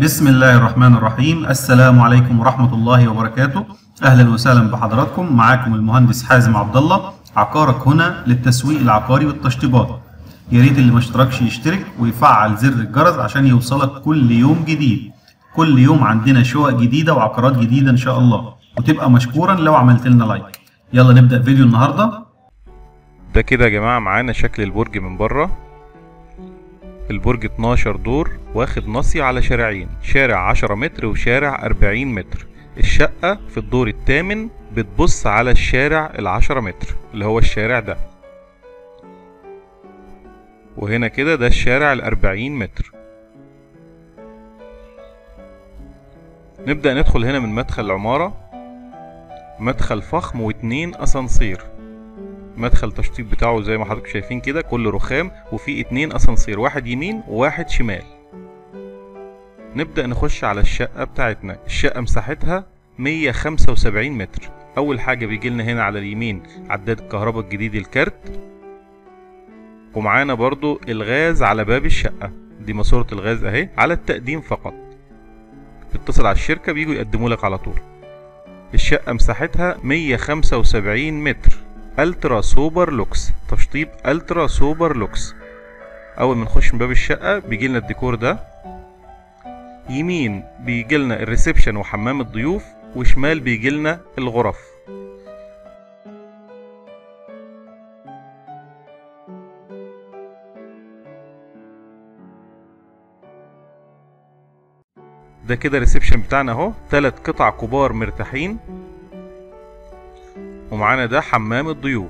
بسم الله الرحمن الرحيم السلام عليكم ورحمة الله وبركاته أهلا وسهلا بحضراتكم معاكم المهندس حازم عبد الله عقارك هنا للتسويق العقاري والتشطيبات يا ريت اللي ما اشتركش يشترك ويفعل زر الجرس عشان يوصلك كل يوم جديد كل يوم عندنا شقق جديدة وعقارات جديدة إن شاء الله وتبقى مشكورا لو عملت لنا لايك يلا نبدأ فيديو النهاردة ده كده يا جماعة معانا شكل البرج من بره البرج 12 دور واخد ناصية على شارعين شارع 10 متر وشارع 40 متر الشقة في الدور الثامن بتبص على الشارع العشرة متر اللي هو الشارع ده وهنا كده ده الشارع الأربعين متر نبدأ ندخل هنا من مدخل العمارة مدخل فخم واتنين أسانسير مدخل تشطيب بتاعه زي ما حضراتكم شايفين كده كله رخام وفيه اتنين اسانسير واحد يمين وواحد شمال نبدأ نخش على الشقة بتاعتنا الشقة مساحتها 175 متر أول حاجة بيجيلنا هنا على اليمين عداد الكهرباء الجديد الكارت ومعانا برضو الغاز على باب الشقة دي ماسورة الغاز اهي على التقديم فقط تتصل على الشركة بيجوا يقدموا لك على طول الشقة مساحتها 175 متر الترا سوبر لوكس تشطيب الترا سوبر لوكس اول ما نخش من باب الشقه بيجي لنا الديكور ده يمين بيجي لنا الريسبشن وحمام الضيوف وشمال بيجي لنا الغرف ده كده الريسبشن بتاعنا اهو تلات قطع كبار مرتاحين ومعانا ده حمام الضيوف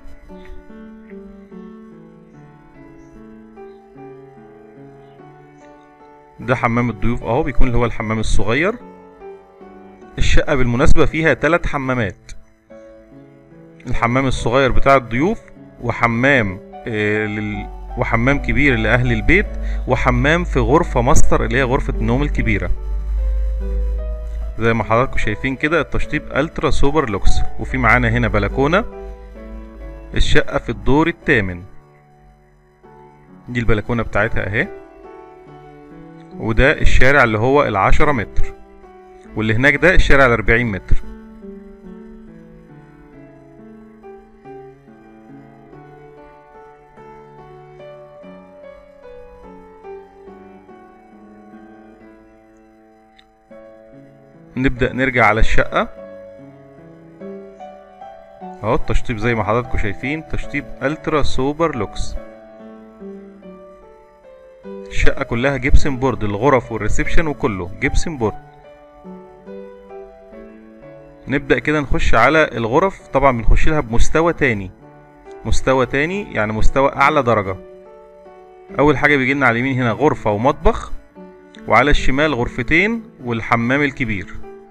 ده حمام الضيوف اهو بيكون اللي هو الحمام الصغير الشقة بالمناسبة فيها تلات حمامات الحمام الصغير بتاع الضيوف وحمام آه لل... وحمام كبير لأهل البيت وحمام في غرفة ماستر اللي هي غرفة النوم الكبيرة زي ما حضراتكم شايفين كده التشطيب الترا سوبر لوكس وفي معانا هنا بلكونه الشقه في الدور الثامن دي البلكونه بتاعتها اهي وده الشارع اللي هو العشرة متر واللي هناك ده الشارع الأربعين متر نبدأ نرجع على الشقة اهو التشطيب زي ما حضراتكم شايفين تشطيب الترا سوبر لوكس الشقة كلها جبسن بورد الغرف والريسبشن وكله جبسن بورد نبدأ كده نخش على الغرف طبعا بنخش لها بمستوى تاني مستوى تاني يعني مستوى أعلى درجة أول حاجة بيجيلنا على اليمين هنا غرفة ومطبخ وعلى الشمال غرفتين والحمام الكبير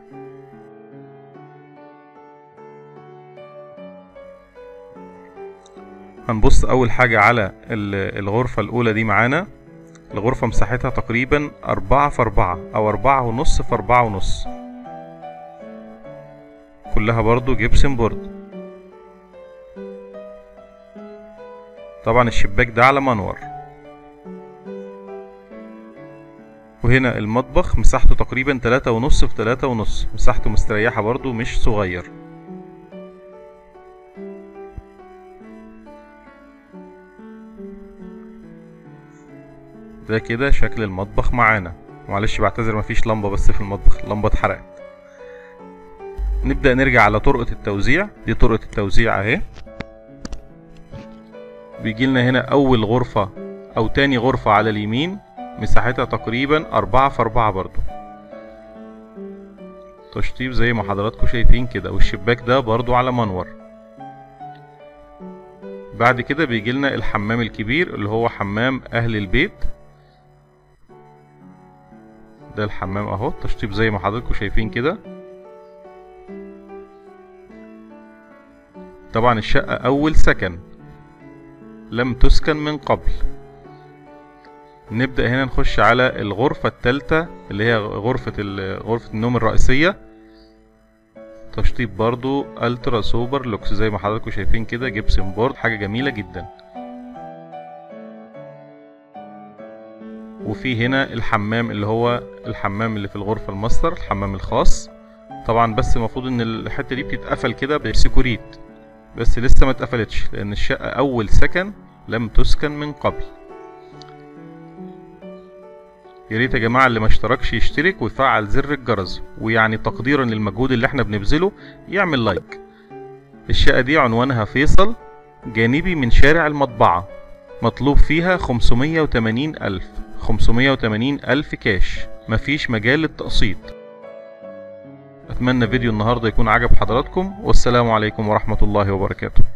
هنبص أول حاجة على الغرفة الأولى دي معانا الغرفة مساحتها تقريبا أربعة في أربعة أو أربعة ونص في أربعة ونص كلها برضو جبسن بورد طبعا الشباك ده على منور وهنا المطبخ مساحته تقريبا تلاتة ونص في تلاتة ونص مساحته مستريحة برضو مش صغير ده كده شكل المطبخ معانا معلش بعتذر مفيش لمبة بس في المطبخ اللمبة اتحرقت نبدأ نرجع على طرقة التوزيع دي طرقة التوزيع اهي بيجيلنا هنا أول غرفة أو تاني غرفة على اليمين مساحتها تقريبا أربعة في أربعة برضو تشطيب زي ما حضراتكم شايفين كده والشباك ده برضو على منور بعد كده بيجيلنا الحمام الكبير اللي هو حمام أهل البيت ده الحمام اهو تشطيب زي ما حضراتكم شايفين كده طبعا الشقة أول سكن لم تسكن من قبل نبدأ هنا نخش على الغرفة التالتة اللي هي غرفة غرفة النوم الرئيسية تشطيب برضو الترا سوبر لوكس زي ما حضراتكم شايفين كده جبسن بورد حاجة جميلة جدا وفي هنا الحمام اللي هو الحمام اللي في الغرفة الماستر الحمام الخاص طبعا بس المفروض ان الحتة دي بتتقفل كده بسكوريت بس لسه ما اتقفلتش لان الشقة اول سكن لم تسكن من قبل يا ريت يا جماعة اللي ما اشتركش يشترك ويفعل زر الجرس ويعني تقديرا للمجهود اللي احنا بنبذله يعمل لايك الشقة دي عنوانها فيصل جانبي من شارع المطبعة مطلوب فيها 580 ألف 580 ألف كاش مفيش مجال للتقسيط أتمنى فيديو النهاردة يكون عجب حضراتكم والسلام عليكم ورحمة الله وبركاته